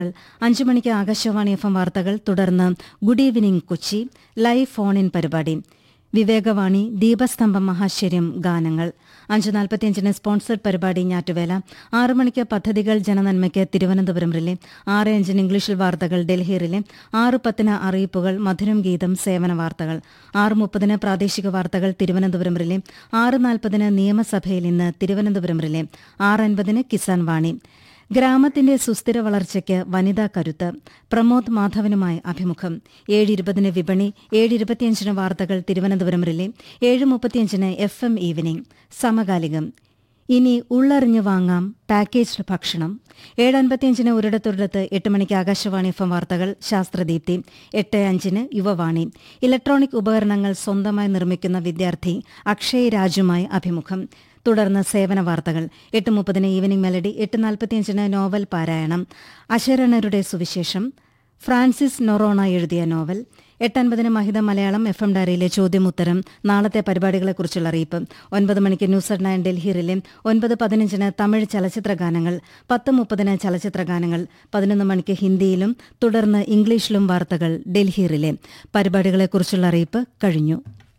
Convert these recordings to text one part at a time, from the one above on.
അഞ്ചു മണിക്ക് Akashvani F M വാർത്തകൾ തുടർന്ന് good evening Kochi live phone in പരിപാടി വിവേകവാണി ദീപസ്തംഭം മഹാശ്ചര്യം ഗാനങ്ങൾ അഞ്ച് നാൽപ്പത്തിയഞ്ചിന് സ്പോൺസർഡ് പരിപാടി ഞാറ്റുവേല ആറ് മണിക്ക് പദ്ധതികൾ ജനനന്മയ്ക്ക് തിരുവനന്തപുരം റിലേ ആറ് അഞ്ചിന് ഇംഗ്ലീഷിൽ വാർത്തകൾ ഡൽഹി റിലേ ആറ് പത്തിന് അറിയിപ്പുകൾ മധുരം ഗീതം സേവന വാർത്തകൾ ആറ് മുപ്പതിന് പ്രാദേശിക വാർത്തകൾ തിരുവനന്തപുരം റിലേ ആറ് നാൽപ്പതിന് നിയമസഭയിൽ ഇന്ന് തിരുവനന്തപുരം റിലേ ആറ് അൻപതിന് കിസാൻ വാണി ഗ്രാമത്തിന്റെ സുസ്ഥിര വളർച്ചയ്ക്ക് വനിതാ കരുത്ത് പ്രമോദ് മാധവനുമായി അഭിമുഖം ഏഴ് ഇരുപതിന് വിപണി ഏഴ് ഇരുപത്തിയഞ്ചിന് വാർത്തകൾ തിരുവനന്തപുരം റിലേ ഏഴ് മുപ്പത്തിയഞ്ചിന് എഫ് എം ഈവനിംഗ് സമകാലികം ഇനി ഉള്ളറിഞ്ഞു വാങ്ങാം പാക്കേജ്ഡ് ഭക്ഷണം ഏഴ് അൻപത്തിയഞ്ചിന് ഒരിടത്തൊരിടത്ത് എട്ട് മണിക്ക് ആകാശവാണി എഫ് എം വാർത്തകൾ ശാസ്ത്രദീപ്തി എട്ട് അഞ്ചിന് യുവവാണി ഇലക്ട്രോണിക് ഉപകരണങ്ങൾ സ്വന്തമായി നിർമ്മിക്കുന്ന വിദ്യാർത്ഥി അക്ഷയ് രാജുമായി അഭിമുഖം തുടർന്ന് സേവന വാർത്തകൾ എട്ട് മുപ്പതിന് ഈവനിംഗ് മെലഡി എട്ട് നാൽപ്പത്തിയഞ്ചിന് നോവൽ പാരായണം അശരണരുടെ സുവിശേഷം ഫ്രാൻസിസ് നൊറോണ എഴുതിയ നോവൽ എട്ടൻപതിന് മഹിത മലയാളം എഫ് എം ഡയറിയിലെ ചോദ്യമുത്തരം നാളത്തെ പരിപാടികളെക്കുറിച്ചുള്ള അറിയിപ്പ് ഒൻപത് മണിക്ക് ന്യൂസ് അറ്റ് നയൻ ഡൽഹിയിലെ ഒൻപത് പതിനഞ്ചിന് തമിഴ് ചലച്ചിത്ര ഗാനങ്ങൾ പത്ത് മുപ്പതിന് ചലച്ചിത്ര ഗാനങ്ങൾ പതിനൊന്ന് മണിക്ക് ഹിന്ദിയിലും തുടർന്ന് ഇംഗ്ലീഷിലും വാർത്തകൾ ഡൽഹിയിലെ പരിപാടികളെക്കുറിച്ചുള്ള അറിയിപ്പ് കഴിഞ്ഞു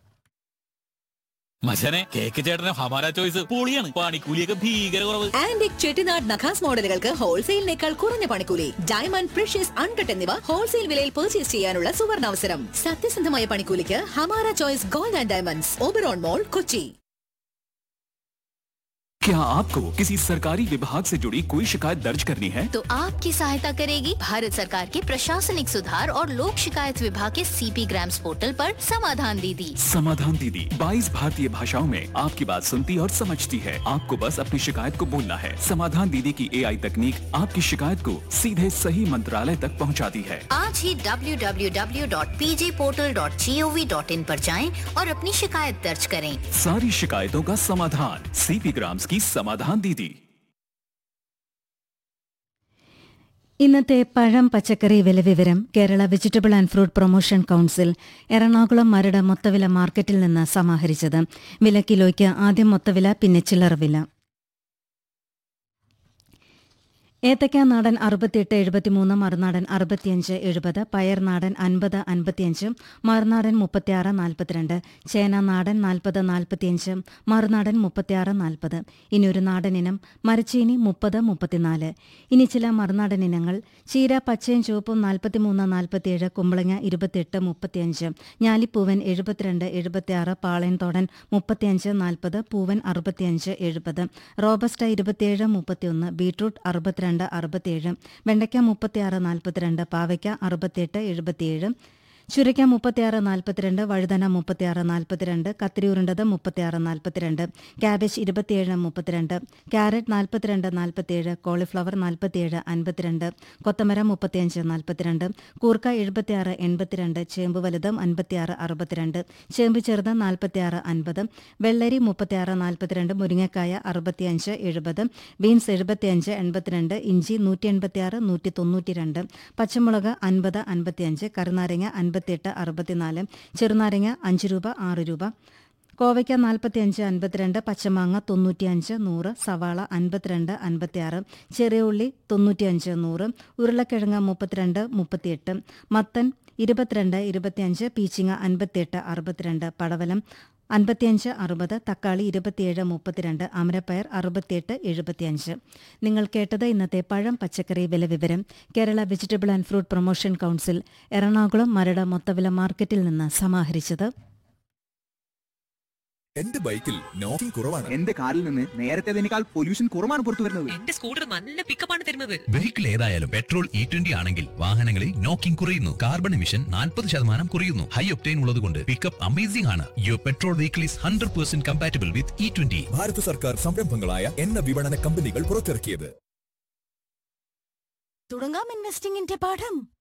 മച്ചനെ കേക്ക് ചേട്ടന് ഹമാര ചോയ്സ് പൊളിയാണ് പണിക്കൂലിയൊക്കെ ഭീകര കുറവ് ആന്റിക് ചെട്ടിനാട് നഖാസ് മോഡലുകൾക്ക് ഹോൾസെയിലിനേക്കാൾ കുറഞ്ഞ പണിക്കൂലി ഡയമണ്ട് പ്രഷ്യസ് അൺകട്ട് എന്നിവ ഹോൾസെയിൽ വിലയിൽ പർച്ചേസ് ചെയ്യാനുള്ള സുവർണാവസരം സത്യസന്ധമായ പണിക്കൂലിക്ക് Hamara choice gold and diamonds Oberon mall Kochi क्या आपको किसी सरकारी विभाग से जुड़ी कोई शिकायत दर्ज करनी है तो आपकी सहायता करेगी भारत सरकार के प्रशासनिक सुधार और लोक शिकायत विभाग के सीपी ग्राम्स पोर्टल पर समाधान दीदी समाधान दीदी 22 भारतीय भाषाओं में आपकी बात सुनती और समझती है आपको बस अपनी शिकायत को बोलना है समाधान दीदी की एआई तकनीक आपकी शिकायत को सीधे सही मंत्रालय तक पहुंचाती है आज ही www.pjportal.gov.in पर जाएं और अपनी शिकायत दर्ज करें सारी शिकायतों का समाधान सीपी ग्राम्स की समाधान दीदी ഇന്നത്തെ പഴം പച്ചക്കറി വില വിവരം Kerala vegetable and fruit promotion council Ernakulam Maradu മൊത്തവില മാർക്കറ്റിൽ നിന്ന് സമാഹരിച്ചത് വില കിലോയ്ക്ക് ആദ്യം മൊത്തവില പിന്നെ ചില്ലറ വില ഏത്തയ്ക്ക നാടൻ അറുപത്തിയെട്ട് എഴുപത്തിമൂന്ന് മറുനാടൻ അറുപത്തിയഞ്ച് എഴുപത് പയർ നാടൻ അൻപത് അൻപത്തിയഞ്ച് മറുനാടൻ മുപ്പത്തിയാറ് നാൽപ്പത്തിരണ്ട് ചേന നാടൻ നാൽപ്പത് നാൽപ്പത്തിയഞ്ച് മറുനാടൻ മുപ്പത്തിയാറ് നാൽപ്പത് ഇനി ഒരു നാടൻ ഇനം മരച്ചീനി മുപ്പത് മുപ്പത്തിനാല് ഇനി ചില മറുനാടൻ ഇനങ്ങൾ ചീര പച്ചയും ചുവപ്പും നാൽപ്പത്തിമൂന്ന് നാൽപ്പത്തിയേഴ് കുമ്പളങ്ങ ഇരുപത്തിയെട്ട് മുപ്പത്തിയഞ്ച് ഞാലിപ്പൂവൻ എഴുപത്തിരണ്ട് എഴുപത്തിയാറ് പാളയൻതോടൻ മുപ്പത്തിയഞ്ച് നാൽപ്പത് പൂവൻ അറുപത്തിയഞ്ച് എഴുപത് റോബസ്റ്റ ഇരുപത്തിയേഴ് മുപ്പത്തിയൊന്ന് ബീട്രൂട്ട് അറുപത്തിരണ്ട് അറുപത്തിയേഴ് വെണ്ടയ്ക്ക മുപ്പത്തിയാറ് നാൽപ്പത്തിരണ്ട് പാവയ്ക്ക അറുപത്തിയെട്ട് എഴുപത്തിയേഴ് ചുരയ്ക്ക മുപ്പത്തിയാറ് നാൽപ്പത്തിരണ്ട് വഴുതന മുപ്പത്തിയാറ് നാൽപ്പത്തിരണ്ട് കത്തിരി ഉരുണ്ടത് മുപ്പത്തിയാറ് നാൽപ്പത്തിരണ്ട് ക്യാബേജ് ഇരുപത്തിയേഴ് മുപ്പത്തിരണ്ട് ക്യാരറ്റ് നാൽപ്പത്തിരണ്ട് നാൽപ്പത്തിയേഴ് കോളിഫ്ലവർ നാൽപ്പത്തിയേഴ് അൻപത്തിരണ്ട് കൊത്തമര മുപ്പത്തിയഞ്ച് നാൽപ്പത്തിരണ്ട് കൂർക്ക എഴുപത്തിയാറ് എൺപത്തിരണ്ട് ചേമ്പ് വലുത് അൻപത്തിയാറ് അറുപത്തിരണ്ട് ചേമ്പ് ചെറുത് നാൽപ്പത്തിയാറ് അൻപത് വെള്ളരി മുപ്പത്തിയാറ് നാൽപ്പത്തിരണ്ട് മുരിങ്ങക്കായ അറുപത്തിയഞ്ച് എഴുപത് ബീൻസ് എഴുപത്തിയഞ്ച് എൺപത്തിരണ്ട് ഇഞ്ചി നൂറ്റി എൺപത്തിയാറ് നൂറ്റി തൊണ്ണൂറ്റിരണ്ട് പച്ചമുളക് അൻപത് അൻപത്തിയഞ്ച് കറുനാരങ്ങ അൻപത്തിയെട്ട് അറുപത്തിനാല് ചെറുനാരങ്ങ അഞ്ച് രൂപ ആറ് രൂപ കോവയ്ക്ക നാൽപ്പത്തിയഞ്ച് അൻപത്തിരണ്ട് പച്ചമാങ്ങ തൊണ്ണൂറ്റിയഞ്ച് നൂറ് സവാള അൻപത്തിരണ്ട് അൻപത്തിയാറ് ചെറിയ ഉള്ളി തൊണ്ണൂറ്റിയഞ്ച് നൂറ് ഉരുളക്കിഴങ്ങ് മുപ്പത്തിരണ്ട് മുപ്പത്തിയെട്ട് മത്തൻ ഇരുപത്തിരണ്ട് ഇരുപത്തിയഞ്ച് പീച്ചിങ്ങ അൻപത്തിയെട്ട് അറുപത്തിരണ്ട് പടവലം അൻപത്തിയഞ്ച് അറുപത് തക്കാളി ഇരുപത്തിയേഴ് മുപ്പത്തിരണ്ട് അമരപ്പയർ അറുപത്തിയെട്ട് എഴുപത്തിയഞ്ച് നിങ്ങൾ കേട്ടത് ഇന്നത്തെ പഴം പച്ചക്കറി വില വിവരം Kerala vegetable and fruit promotion council Ernakulam Maradu മൊത്തവില മാർക്കറ്റിൽ നിന്ന് സമാഹരിച്ചത് എന്റെ ബൈക്കിൽ നോക്കിംഗ് കുറവാണ് എന്റെ കാറിൽ നിന്ന് നേരത്തേതിനേക്കാൾ പൊല്യൂഷൻ കുറവാണ് പുറത്തു വരുന്നത് എന്റെ സ്കൂട്ടർ നല്ല പിക്കപ്പാണ് തരുന്നത് വെഹിക്കിൾ ഏതായാലും പെട്രോൾ ഇ ട്വന്റി ആണെങ്കിൽ വാഹനങ്ങളിൽ നോക്കിംഗ് കുറയുന്നു കാർബൺ എമിഷൻ നാൽപ്പത് ശതമാനം കുറയുന്നു ഹൈ ഒപ്റ്റൈൻ ഉള്ളതുകൊണ്ട് പിക്കപ്പ് അമേസിംഗ് ആണ് your petrol vehicle is hundred percent compatible with E twenty ഭാരത സർക്കാർ സംരംഭങ്ങളായ എണ്ണ വിപണന കമ്പനികൾ പുറത്തിറക്കിയത് തുടങ്ങാം ഇൻവെസ്റ്റിംഗിന്റെ പാഠം